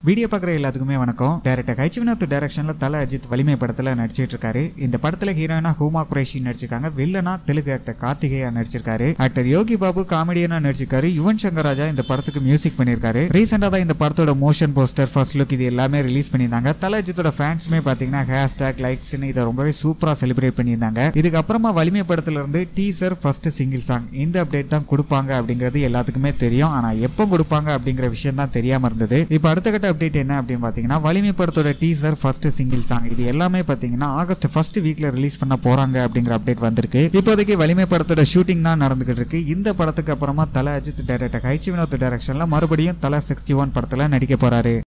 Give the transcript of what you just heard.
video பார்க்குற எல்லாத்துக்குமே வணக்கம் டேரக்டர் கைச்சி வினோத் டைரக்ஷனில் தல அஜித் வலிமை படத்தில் நடிச்சிட்டு இருக்காரு இந்த படத்தில் ஹீரோயினா ஹூமா குரேஷி நடிச்சிருக்காங்க வில்லனா தெலுங்கு ஆக்டர் கார்த்திகேயா நடிச்சிருக்காரு ஆக்டர் யோகி பாபு காமெடியனா நடிச்சிருக்காரு யுவன் சங்கர் ராஜா இந்த படத்துக்கு மியூசிக் பண்ணியிருக்காரு ரீசெண்டாக தான் இந்த படத்தோட மோஷன் போஸ்டர் ஃபர்ஸ்ட் லுக் இது எல்லாமே ரிலீஸ் பண்ணியிருந்தாங்க தல அஜித்தோட ஃபேன்ஸுமே பார்த்தீங்கன்னா ஹேஷ்டாக் லைக்ஸ்னு இதை ரொம்பவே சூப்பராக செலிப்ரேட் பண்ணியிருந்தாங்க இதுக்கப்புறமா வலிமை படத்துல இருந்து டீசர் ஃபர்ஸ்ட் சிங்கிள் சாங் இந்த அப்டேட் தான் கொடுப்பாங்க அப்படிங்கிறது எல்லாத்துக்குமே தெரியும் ஆனால் எப்போ கொடுப்பாங்க அப்படிங்கிற விஷயம் தான் தெரியாம இருந்தது இப்போ அடுத்த கட்ட அப்டேட் என்ன அப்படின்னு பார்த்தீங்கன்னா வலிமை படத்தோட டீசர் ஃபர்ஸ்ட் சிங்கிள் சாங் இது எல்லாமே பார்த்தீங்கன்னா ஆகஸ்ட் ஃபர்ஸ்ட் வீக்ல ரிலீஸ் பண்ண போறாங்க அப்படிங்கிற அப்டேட் வந்திருக்கு இப்போதைக்கு வலிமை படத்தோட ஷூட்டிங் தான் நடந்துகிட்டு இருக்கு இந்த படத்துக்கு அப்புறமா தல அஜித் டைரக்டர் கைச்சி வினோத் டைரக்ஷன்ல மறுபடியும் தல சிக்ஸ்டி ஒன் படத்துல நடிக்க போறாரு